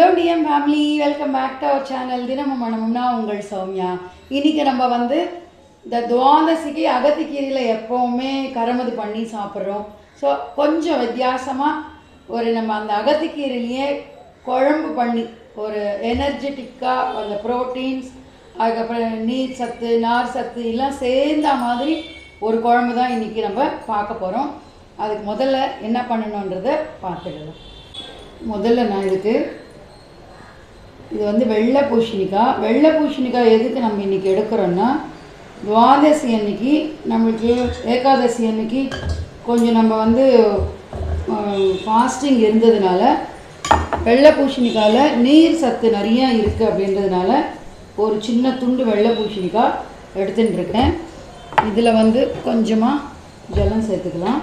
hello TM family welcome back to our channel தினமும் மனமும்னா உங்கள் சௌமியா இன்னைக்கு நம்ம வந்து இந்த துவாதசிக்கு அகத்திக்கீரையில் எப்போவுமே கரமது பண்ணி சாப்பிட்றோம் ஸோ கொஞ்சம் வித்தியாசமாக ஒரு நம்ம அந்த அகத்திக்கீரையிலேயே குழம்பு பண்ணி ஒரு எனர்ஜெட்டிக்காக அந்த ப்ரோட்டீன்ஸ் அதுக்கப்புறம் நீர் சத்து நார் சத்து எல்லாம் சேர்ந்த மாதிரி ஒரு குழம்பு தான் இன்றைக்கி நம்ம பார்க்க போகிறோம் அதுக்கு முதல்ல என்ன பண்ணணுன்றதை பார்த்துடலாம் முதல்ல நான் இதுக்கு இது வந்து வெள்ளை பூசணிக்காய் வெள்ளை பூசணிக்காய் எதுக்கு நம்ம இன்றைக்கி எடுக்கிறோன்னா துவாதசி அன்னைக்கு நம்மளுக்கு ஏகாதசி அன்னைக்கு கொஞ்சம் நம்ம வந்து ஃபாஸ்டிங் இருந்ததுனால வெள்ளை பூசணிக்காயில் நீர் சத்து நிறையா இருக்குது அப்படின்றதுனால ஒரு சின்ன துண்டு வெள்ளை பூசணிக்காய் எடுத்துட்டு இருக்கேன் இதில் வந்து கொஞ்சமாக ஜலம் சேர்த்துக்கலாம்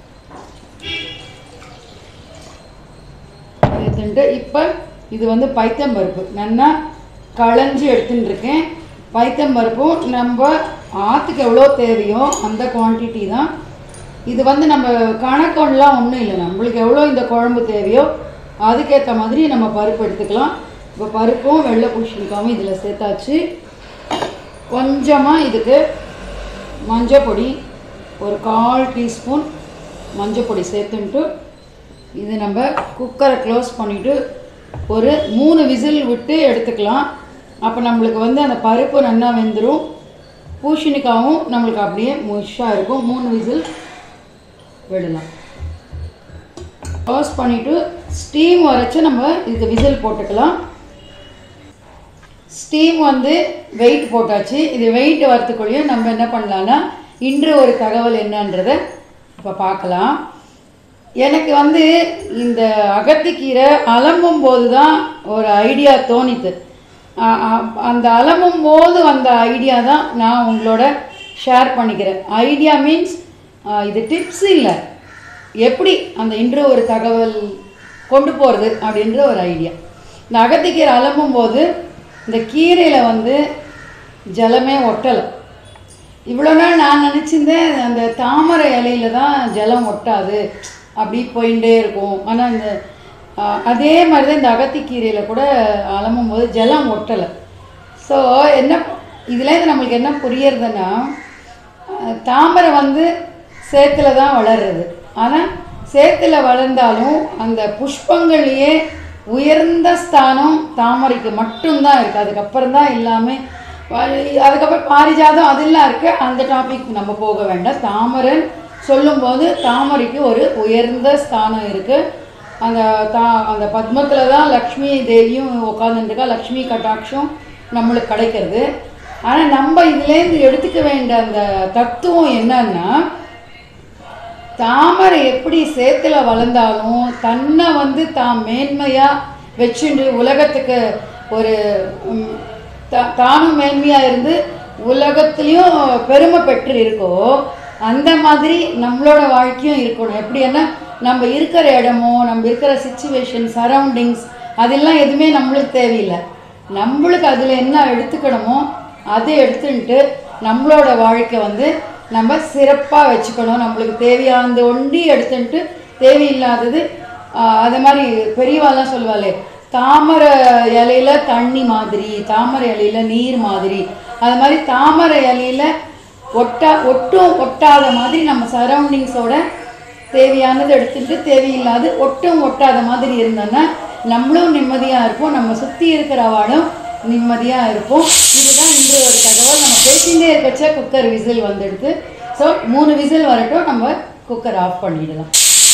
எடுத்துட்டு இப்போ இது வந்து பைத்தம்பருப்பு நல்லா களைஞ்சி எடுத்துட்டு இருக்கேன் பைத்தம்பருப்பும் நம்ம ஆற்றுக்கு எவ்வளோ தேவையோ அந்த குவான்டிட்டி தான் இது வந்து நம்ம கணக்கொன்னெலாம் ஒன்றும் இல்லை நம்மளுக்கு எவ்வளோ இந்த குழம்பு தேவையோ அதுக்கேற்ற மாதிரி நம்ம பருப்பு எடுத்துக்கலாம் இப்போ பருப்பும் வெள்ளை பூசணிக்காவும் இதில் சேர்த்தாச்சு கொஞ்சமாக இதுக்கு மஞ்சள் பொடி ஒரு கால் டீஸ்பூன் மஞ்சள் பொடி சேர்த்துன்ட்டு இது நம்ம குக்கரை க்ளோஸ் பண்ணிவிட்டு ஒரு மூணு விசில் விட்டு எடுத்துக்கலாம் அப்போ நம்மளுக்கு வந்து அந்த பருப்பு நல்லா வெந்துடும் பூசணிக்காவும் நம்மளுக்கு அப்படியே முஷாக இருக்கும் மூணு விசில் விடலாம் க்ளோஸ் பண்ணிவிட்டு ஸ்டீம் வரைச்சி நம்ம இதுக்கு விசில் போட்டுக்கலாம் ஸ்டீம் வந்து வெயிட் போட்டாச்சு இது வெயிட் வரத்துக்குள்ளேயும் நம்ம என்ன பண்ணலான்னா இன்று ஒரு தகவல் என்னன்றதை இப்போ பார்க்கலாம் எனக்கு வந்து இந்த அகத்திக்கீரை அலம்பும் போது தான் ஒரு ஐடியா தோணித்து அ- அ- அந்த அலம்பும் போது வந்த ஐடியா தான் நான் உங்களோட ஷேர் பண்ணிக்கிறேன் ஐடியா மீன்ஸ் இது டிப்ஸ் இல்லை எப்படி அந்த இன்று ஒரு தகவல் கொண்டு போகிறது அப்படின்ற ஒரு ஐடியா இந்த அகத்திக்கீரை அலம்பும் போது இந்த கீரையில் வந்து ஜலமே ஒட்டலை இவ்வளோ நாள் நான் நினச்சிருந்தேன் அந்த தாமரை இலையில தான் ஜலம் ஒட்டாது அப்படி போயிட்டே இருக்கும் ஆனால் இந்த ஆ, அதே மாதிரி தான் இந்த அகத்திக்கீரையில் கூட அலம்பும் போது ஜலம் ஒட்டலை ஸோ என்ன இதுலேருந்து நம்மளுக்கு என்ன புரியறதுன்னா ஆ, தாமரை வந்து சேத்துல தான் வளர்றது ஆனால் சேத்துல வளர்ந்தாலும் அந்த புஷ்பங்கள்லேயே உயர்ந்த ஸ்தானம் தாமரைக்கு மட்டும்தான் இருக்குது அதுக்கப்புறம் தான் எல்லாமே வ- அதுக்கப்புறம் பாரிஜாதம் அதெல்லாம் இருக்குது அந்த டாபிக் நம்ம போக வேண்டாம் தாமரை சொல்லும்போது தாமரைக்கு ஒரு உயர்ந்த ஸ்தானம் இருக்குது அந்த தா அந்த பத்மத்தில் தான் லக்ஷ்மி தேவியும் உட்காந்துருக்கா லக்ஷ்மி கட்டாட்சம் நம்மளுக்கு கிடைக்கிறது ஆனால் நம்ம இதுலேருந்து எடுத்துக்க வேண்டிய அந்த தத்துவம் என்னன்னா தாமரை எப்படி சேத்துல வளர்ந்தாலும் தன்னை வந்து தான் மேன்மையாக வச்சுண்டு உலகத்துக்கு ஒரு ம், தா- தானும் மேன்மையாக இருந்து உலகத்துலேயும் பெருமை பெற்று இருக்கோ அந்த மாதிரி நம்மளோட வாழ்க்கையும் இருக்கணும் எப்படின்னா நம்ம இருக்கிற இடமோ நம்ம இருக்கிற சுச்சுவேஷன் சரௌண்டிங்ஸ் அதெல்லாம் எதுவுமே நம்மளுக்கு தேவையில்லை நம்மளுக்கு அதில் என்ன எடுத்துக்கணுமோ அதை எடுத்துன்ட்டு நம்மளோட வாழ்க்கை வந்து நம்ம சிறப்பாக வச்சுக்கணும் நம்மளுக்கு தேவையானது ஒண்டி எடுத்துன்ட்டு தேவையில்லாதது ஆஹ், அது மாதிரி பெரியவாலாம் சொல்லுவாளே தாமரை இலையில தண்ணி மாதிரி தாமரை இலையில நீர் மாதிரி அது மாதிரி தாமரை இலையில ஒட்டா ஒட்டும் ஒட்டாத மாதிரி நம்ம சரௌண்டிங்ஸோட தேவையானது எடுத்துட்டு தேவையில்லாது ஒட்டும் ஒட்டாத மாதிரி இருந்தோன்னா நம்மளும் நிம்மதியாக இருப்போம் நம்ம சுற்றி இருக்கிற அவளும் நிம்மதியாக இருப்போம் இதுதான் இன்று ஒரு தகவல் நம்ம பேசிகிட்டே இருக்கச்ச குக்கர் விசில் வந்துடுது ஸோ மூணு விசில் வரட்டும் நம்ம குக்கர் ஆஃப் பண்ணிடலாம்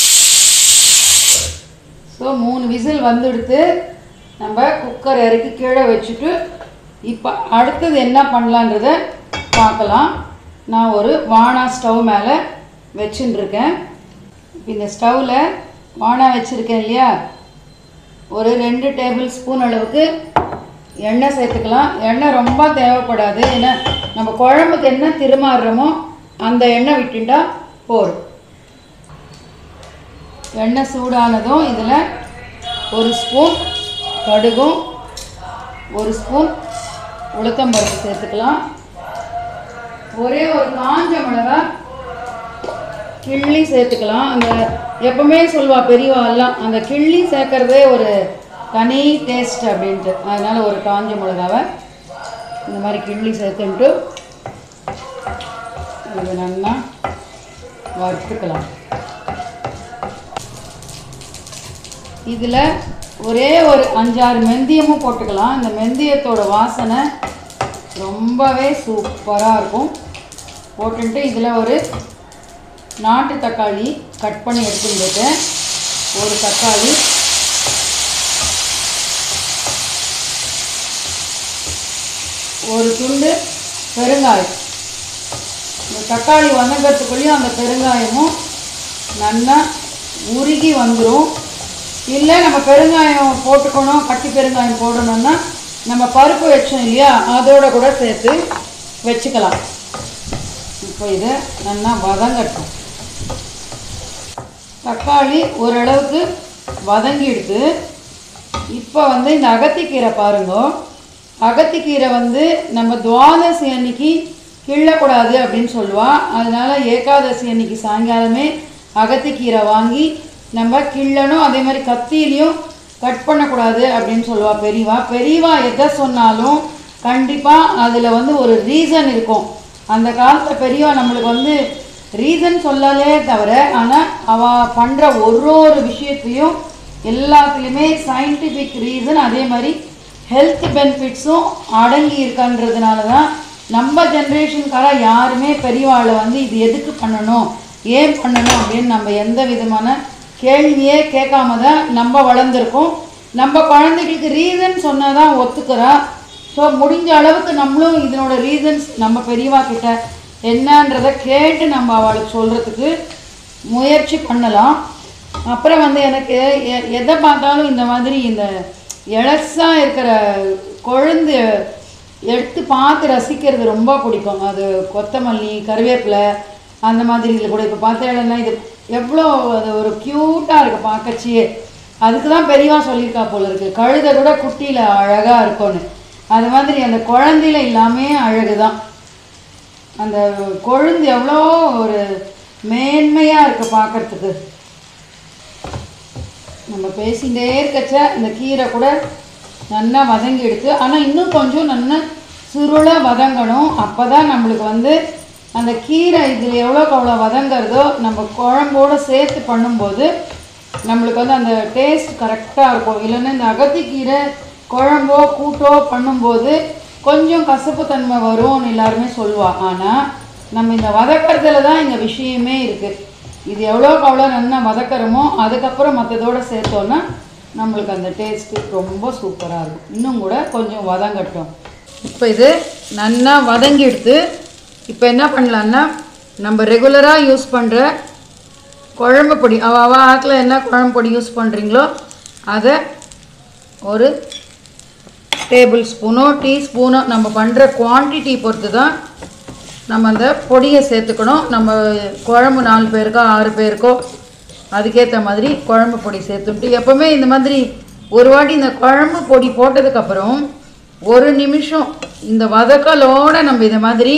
ஸோ மூணு விசில் வந்துடுத்து நம்ம குக்கர் இறக்கி கீழே வச்சுட்டு இப்போ அடுத்தது என்ன பண்ணலான்றத பார்க்கலாம் நான் ஒரு வானா ஸ்டவ் மேலே வச்சுன்னு இருக்கேன் இப்போ இந்த ஸ்டவ்வில் வானா வச்சுருக்கேன் இல்லையா ஒரு ரெண்டு டேபிள் ஸ்பூன் அளவுக்கு எண்ணெய் சேர்த்துக்கலாம் எண்ணெய் ரொம்ப தேவைப்படாது ஏன்னா நம்ம குழம்புக்கு என்ன திருமாறுறோமோ அந்த எண்ணெய் விட்டுட்டா போதும் எண்ணெய் சூடானதும் இதில் ஒரு ஸ்பூன் கடுகும் ஒரு ஸ்பூன் உளுத்தம்பருப்பு சேர்த்துக்கலாம் ஒரே ஒரு காஞ்ச மிளகா கிள்ளி சேர்த்துக்கலாம் அந்த எப்பவுமே சொல்வா பெரியவா எல்லாம் அந்த கிள்ளி சேர்க்கறதே ஒரு தனி டேஸ்ட் அப்படின்ட்டு அதனால் ஒரு காஞ்ச மிளகாவை இந்த மாதிரி கிள்ளி சேர்த்துன்ட்டு இது நல்லா வறுத்துக்கலாம் இதில் ஒரே ஒரு அஞ்சாறு மெந்தியமும் போட்டுக்கலாம் இந்த மெந்தியத்தோட வாசனை ரொம்பவே சூப்பராக இருக்கும் போட்டுட்டு இதில் ஒரு நாட்டு தக்காளி கட் பண்ணி எடுத்துட்டு ஒரு தக்காளி ஒரு துண்டு பெருங்காயம் இந்த தக்காளி வதங்கிறதுக்குள்ளேயும் அந்த பெருங்காயமும் நல்லா உருகி வந்துடும் இல்லை நம்ம பெருங்காயம் போட்டுக்கணும் கட்டி பெருங்காயம் போடணும்னா நம்ம பருப்பு வச்சோம் இல்லையா அதோட கூட சேர்த்து வச்சுக்கலாம் இப்போ இதை நல்லா வதங்கட்டும் தக்காளி ஓரளவுக்கு வதங்கிடுது இப்போ வந்து இந்த அகத்திக்கீரை பாருங்க அகத்திக்கீரை வந்து நம்ம துவாதசி அன்னைக்கு கிள்ளக்கூடாது அப்படின்னு சொல்லுவா அதனால ஏகாதசி அன்னைக்கு சாயங்காலமே அகத்திக்கீரை வாங்கி நம்ம கிள்ளணும் அதே மாதிரி கத்தியிலையும் கட் பண்ணக்கூடாது அப்படின்னு சொல்லுவா பெரியவா பெரியவா எதை சொன்னாலும் கண்டிப்பாக அதில் வந்து ஒரு ரீசன் இருக்கும் அந்த காலத்து பெரியவா நம்மளுக்கு வந்து ரீசன் சொல்லலே தவிர ஆனால் அவள் பண்ணுற ஒரு ஒரு விஷயத்துலையும் எல்லாத்துலேயுமே சயின்டிஃபிக் ரீசன் அதே மாதிரி ஹெல்த் பெனிஃபிட்ஸும் அடங்கி இருக்கான்றதுனால தான் நம்ம ஜென்ரேஷனுக்கார யாருமே பெரியவாளை வந்து இது எதுக்கு பண்ணணும் ஏன் பண்ணணும் அப்படின்னு நம்ம எந்த விதமான கேள்வியே கேட்காம தான் நம்ம வளர்ந்துருக்கோம் நம்ம குழந்தைகளுக்கு ரீசன் சொன்னால் தான் ஒத்துக்கிறா ஸோ முடிஞ்ச அளவுக்கு நம்மளும் இதனோட ரீசன்ஸ் நம்ம பெரியவா கிட்ட என்னன்றதை கேட்டு நம்ம அவளுக்கு சொல்கிறதுக்கு முயற்சி பண்ணலாம் அப்புறம் வந்து எனக்கு எ- எதை பார்த்தாலும் இந்த மாதிரி இந்த இளசா இருக்கிற கொழுந்து எடுத்து பார்த்து ரசிக்கிறது ரொம்ப பிடிக்கும் அது கொத்தமல்லி கருவேப்பிலை அந்த மாதிரி இதில் கூட இப்போ பார்த்தேன்னா இது எவ்வளோ அது ஒரு க்யூட்டாக இருக்குது பார்க்கச்சியே அதுக்கு தான் பெரியவா சொல்லியிருக்கா போல இருக்கு கழுதை கூட குட்டியில் அழகாக இருக்கும்னு அது மாதிரி அந்த குழந்தையில எல்லாமே அழகு தான் அந்த கொழுந்து எவ்வளோ ஒரு மேன்மையாக இருக்குது பார்க்கறதுக்கு நம்ம பேசிகிட்டே இருக்கச்ச இந்த கீரை கூட நல்லா வதங்கி எடுத்து ஆனால் இன்னும் கொஞ்சம் நல்லா சுருளாக வதங்கணும் அப்போ தான் நம்மளுக்கு வந்து அந்த கீரை இதில் எவ்வளோக்கு அவ்வளோ வதங்குறதோ நம்ம குழம்போடு சேர்த்து பண்ணும்போது நம்மளுக்கு வந்து அந்த டேஸ்ட் கரெக்டாக இருக்கும் இல்லைன்னா இந்த அகத்திக்கீரை குழம்போ கூட்டோ பண்ணும்போது கொஞ்சம் கசப்பு தன்மை வரும்னு எல்லாருமே சொல்லுவா ஆனால் நம்ம இந்த வதக்கறதுல தான் இந்த விஷயமே இருக்குது இது எவ்வளோக்கு அவ்வளோ நல்லா வதக்கறோமோ அதுக்கப்புறம் மற்றதோட சேர்த்தோன்னா நம்மளுக்கு அந்த டேஸ்ட்டு ரொம்ப சூப்பராக இருக்கும் இன்னும் கூட கொஞ்சம் வதங்கட்டும் இப்போ இது நல்லா வதங்கி எடுத்து இப்போ என்ன பண்ணலான்னா நம்ம ரெகுலராக யூஸ் பண்ணுற குழம்பு பொடி அவ அவ ஆட்டில் என்ன குழம்பு பொடி யூஸ் பண்ணுறீங்களோ அதை ஒரு டேபிள் ஸ்பூனோ டீஸ்பூனோ நம்ம பண்ணுற குவான்டிட்டி பொறுத்து தான் நம்ம அந்த பொடியை சேர்த்துக்கணும் நம்ம குழம்பு நாலு பேருக்கோ ஆறு பேருக்கோ அதுக்கேற்ற மாதிரி குழம்பு பொடி சேர்த்துட்டு எப்போவுமே இந்த மாதிரி ஒரு வாட்டி இந்த குழம்பு பொடி போட்டதுக்கப்புறம் ஒரு நிமிஷம் இந்த வதக்கலோட நம்ம இதை மாதிரி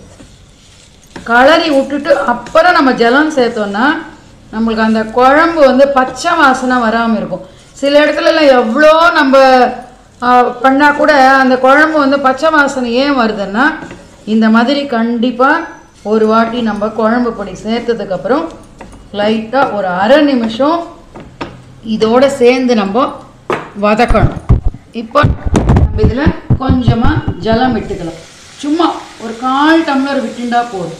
கலரி விட்டுட்டு அப்புறம் நம்ம ஜலம் சேர்த்தோம்னா நம்மளுக்கு அந்த குழம்பு வந்து பச்சை வாசனை வராமல் இருக்கும் சில இடத்துலலாம் எவ்வளோ நம்ம பண்ணால் கூட அந்த குழம்பு வந்து பச்சை வாசனை ஏன் வருதுன்னா இந்த மாதிரி கண்டிப்பாக ஒரு வாட்டி நம்ம குழம்பு பொடி சேர்த்ததுக்கப்புறம் லைட்டாக ஒரு அரை நிமிஷம் இதோட சேர்ந்து நம்ம வதக்கணும் இப்போ நம்ம இதில் கொஞ்சமாக ஜலம் விட்டுக்கலாம் சும்மா ஒரு கால் டம்ளர் விட்டுண்டா போதும்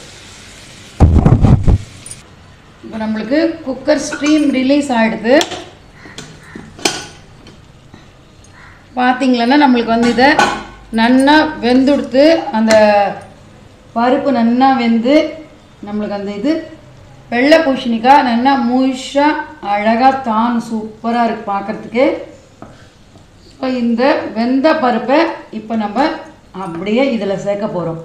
இப்போ நம்மளுக்கு குக்கர் ஸ்ட்ரீம் ரிலீஸ் ஆகிடுது பார்த்தீங்களன்னா நம்மளுக்கு வந்து இதை நன்னா வெந்துடுத்து அந்த பருப்பு நன்னா வெந்து நம்மளுக்கு அந்த இது வெள்ளை பூசணிக்காய் நல்லா முழுசாக அழகாக தான் சூப்பராக இருக்குது பார்க்குறதுக்கு இப்போ இந்த வெந்த பருப்பை இப்போ நம்ம அப்படியே இதில் சேர்க்க போகிறோம்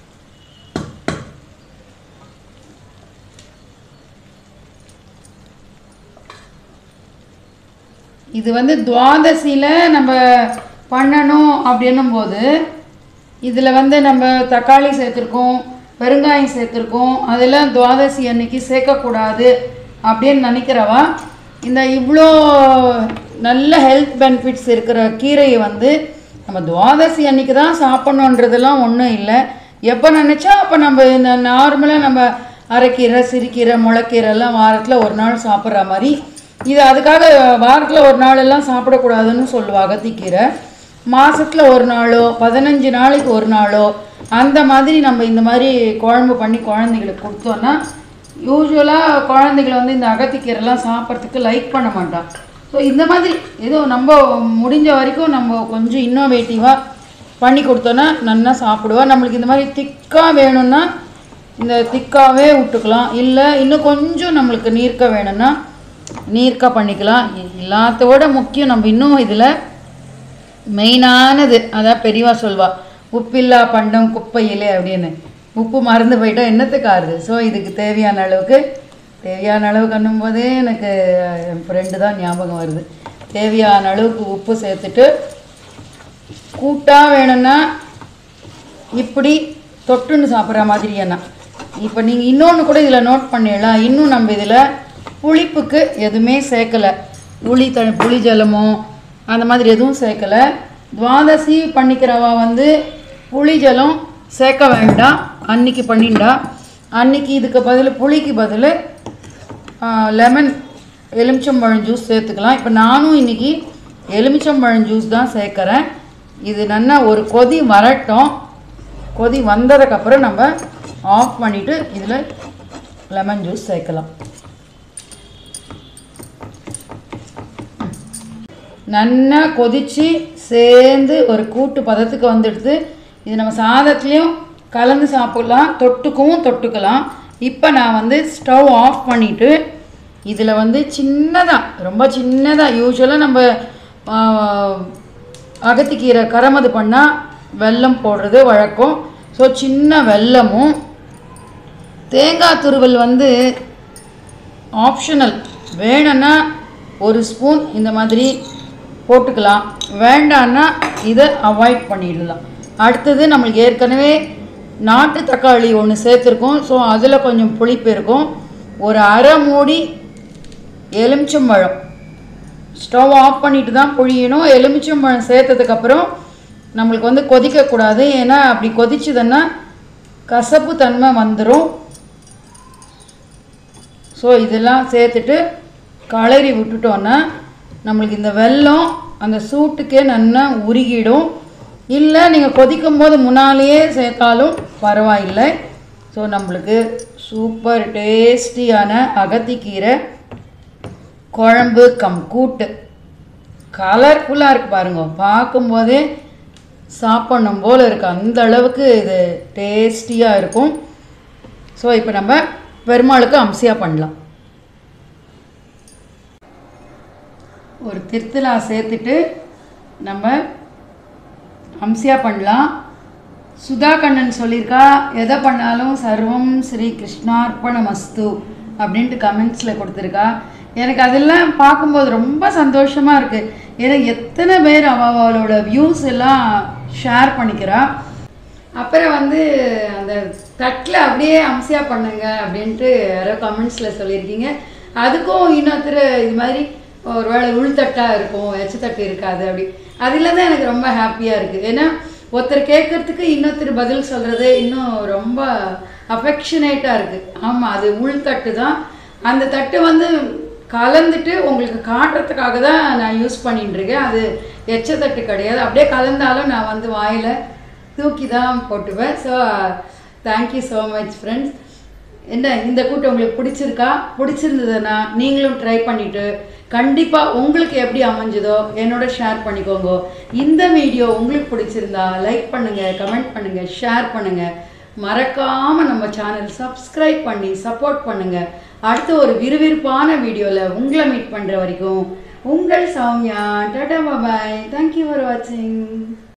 இது வந்து துவாதசியில் நம்ம பண்ணணும் அப்படின்னும் போது இதில் வந்து நம்ம தக்காளி சேர்த்துருக்கோம் பெருங்காயம் சேர்த்துருக்கோம் அதெல்லாம் துவாதசி அன்னைக்கு சேர்க்கக்கூடாது அப்படின்னு நினைக்கிறவா இந்த இவ்வளோ நல்ல ஹெல்த் பெனிஃபிட்ஸ் இருக்கிற கீரையை வந்து நம்ம துவாதசி அன்னைக்கு தான் சாப்பிட்ணுன்றதெல்லாம் ஒன்றும் இல்லை எப்போ நினச்சா அப்போ நம்ம இந்த நார்மலாக நம்ம அரைக்கீரை சிறுகீரை முளைக்கீரை எல்லாம் வாரத்தில் ஒரு நாள் சாப்பிட்ற மாதிரி இது அதுக்காக வாரத்தில் ஒரு நாள் எல்லாம் சாப்பிடக்கூடாதுன்னு சொல்லுவாங்க அகத்திக்கீரை மாதத்தில் ஒரு நாளோ பதினஞ்சு நாளைக்கு ஒரு நாளோ அந்த மாதிரி நம்ம இந்த மாதிரி குழம்பு பண்ணி குழந்தைங்களுக்கு கொடுத்தோன்னா யூஸ்வலாக குழந்தைகளை வந்து இந்த அகத்திக்கீரைலாம் சாப்பிட்றதுக்கு லைக் பண்ண மாட்டான் ஸோ இந்த மாதிரி ஏதோ நம்ம முடிஞ்ச வரைக்கும் நம்ம கொஞ்சம் இன்னோவேட்டிவாக பண்ணி கொடுத்தோன்னா நல்லா சாப்பிடுவா நம்மளுக்கு இந்த மாதிரி திக்காக வேணும்னா இந்த திக்காவே விட்டுக்கலாம் இல்லை இன்னும் கொஞ்சம் நம்மளுக்கு நீர்க்க வேணும்னா நீர்க்க பண்ணிக்கலாம் இ- எல்லாத்தோட முக்கியம் நம்ம இன்னும் இதில் மெயினானது அதான் பெரியவா சொல்வா உப்பில்லா பண்டம் குப்பையிலே அப்படின்னு உப்பு மறந்து போயிட்டோம் என்னத்துக்கு ஆறுது ஸோ இதுக்கு தேவையான அளவுக்கு தேவையான அளவுக்கு போதே எனக்கு என் ஃப்ரெண்டு தான் ஞாபகம் வருது தேவையான அளவுக்கு உப்பு சேர்த்துட்டு கூட்டா வேணும்னா இப்படி தொட்டுன்னு சாப்பிட்ற மாதிரி என்ன இப்போ நீங்கள் இன்னொன்று கூட இதில் நோட் பண்ணிடலாம் இன்னும் நம்ம இதில் புளிப்புக்கு எதுவுமே சேர்க்கலை புளி த புளி ஜலமோ அந்த மாதிரி எதுவும் சேர்க்கலை துவாதசி பண்ணிக்கிறவா வந்து புளி ஜலம் சேர்க்க வேண்டாம் அன்னைக்கு பண்ணிண்டா அன்னைக்கு இதுக்கு பதில் புளிக்கு பதில் லெமன் எலுமிச்சம்பழம் ஜூஸ் சேர்த்துக்கலாம் இப்போ நானும் இன்னைக்கு எலுமிச்சம்பழம் ஜூஸ் தான் சேர்க்குறேன் இது நல்லா ஒரு கொதி வரட்டும் கொதி வந்ததுக்கப்புறம் நம்ம ஆஃப் பண்ணிவிட்டு இதில் லெமன் ஜூஸ் சேர்க்கலாம் நல்லா கொதித்து சேர்ந்து ஒரு கூட்டு பதத்துக்கு வந்துடுது இது நம்ம சாதத்துலேயும் கலந்து சாப்பிடலாம் தொட்டுக்கவும் தொட்டுக்கலாம் இப்போ நான் வந்து ஸ்டவ் ஆஃப் பண்ணிவிட்டு இதில் வந்து சின்னதாக ரொம்ப சின்னதாக யூஸ்வலாக நம்ம ஆஹ், அகத்திக்கீரை கரமது பண்ணால் வெல்லம் போடுறது வழக்கம் ஸோ சின்ன வெல்லமும் தேங்காய் துருவல் வந்து ஆப்ஷனல் வேணும்னா ஒரு ஸ்பூன் இந்த மாதிரி போட்டுக்கலாம் வேண்டான்னா இதை அவாய்ட் பண்ணிடலாம் அடுத்தது நம்மளுக்கு ஏற்கனவே நாட்டு தக்காளி ஒன்று சேர்த்துருக்கோம் ஸோ அதில் கொஞ்சம் புளிப்பு இருக்கும் ஒரு அரை மூடி எலுமிச்சம்பழம் ஸ்டவ் ஆஃப் பண்ணிட்டு தான் புழியணும் எலுமிச்சம்பழம் சேர்த்ததுக்கப்புறம் நம்மளுக்கு வந்து கொதிக்கக்கூடாது ஏன்னா அப்படி கொதிச்சுதுன்னா கசப்பு தன்மை வந்துடும் ஸோ இதெல்லாம் சேர்த்துட்டு கலரி விட்டுட்டோன்னா நம்மளுக்கு இந்த வெல்லம் அந்த சூட்டுக்கே நல்லா உருகிடும் இல்லை நீங்கள் கொதிக்கும் போது முன்னாலேயே சேர்த்தாலும் பரவாயில்லை ஸோ நம்மளுக்கு சூப்பர் டேஸ்டியான அகத்திக்கீரை குழம்பு கம் கூட்டு கலர்ஃபுல்லாக இருக்குது பாருங்க பார்க்கும்போதே சாப்பிடணும் போல் இருக்குது அந்த அளவுக்கு இது டேஸ்டியாக இருக்கும் ஸோ இப்போ நம்ம பெருமாளுக்கு அம்சியாக பண்ணலாம் ஒரு திருத்தலா சேர்த்துட்டு நம்ம அம்சியாக பண்ணலாம் சுதா கண்ணன் சொல்லியிருக்கா எதை பண்ணாலும் சர்வம் ஸ்ரீ கிருஷ்ணார்ப்பணமஸ்து அப்படின்ட்டு கமெண்ட்ஸில் கொடுத்துருக்கா எனக்கு அதெல்லாம் பார்க்கும்போது ரொம்ப சந்தோஷமாக இருக்குது ஏன்னா எத்தனை பேர் அவ அவளோட வியூஸ் எல்லாம் ஷேர் பண்ணிக்கிறா அப்புறம் வந்து அந்த தட்டில் அப்படியே அம்சியாக பண்ணுங்க அப்படின்ட்டு யாரோ கமெண்ட்ஸில் சொல்லியிருக்கீங்க அதுக்கும் இன்னொருத்தர் இது மாதிரி ஒருவேளை உள்தட்டாக இருக்கும் எச்சு தட்டு இருக்காது அப்படி அதில் தான் எனக்கு ரொம்ப ஹாப்பியாக இருக்குது ஏன்னா ஒருத்தர் கேட்கறதுக்கு இன்னொருத்தர் பதில் சொல்கிறது இன்னும் ரொம்ப அஃபெக்ஷனேட்டாக இருக்குது ஆமாம் அது உள்தட்டு தான் அந்த தட்டு வந்து கலந்துட்டு உங்களுக்கு காட்டுறதுக்காக தான் நான் யூஸ் பண்ணிட்டு இருக்கேன் அது எச்ச தட்டு கிடையாது அப்படியே கலந்தாலும் நான் வந்து வாயில் தூக்கி தான் போட்டுவேன் so thank you so much friends என்ன இந்த கூட்டம் உங்களுக்கு பிடிச்சிருக்கா பிடிச்சிருந்ததுன்னா நீங்களும் ட்ரை பண்ணிவிட்டு கண்டிப்பாக உங்களுக்கு எப்படி அமைஞ்சதோ என்னோட ஷேர் பண்ணிக்கோங்க இந்த வீடியோ உங்களுக்கு பிடிச்சிருந்தா லைக் பண்ணுங்கள் கமெண்ட் பண்ணுங்கள் ஷேர் பண்ணுங்கள் மறக்காமல் நம்ம சேனல் சப்ஸ்கிரைப் பண்ணி சப்போர்ட் பண்ணுங்கள் அடுத்த ஒரு விறுவிறுப்பான வீடியோவில் உங்களை மீட் பண்ணுற வரைக்கும் உங்கள் சௌமியா டாடா பாபாய் தேங்க்யூ ஃபார் வாட்சிங்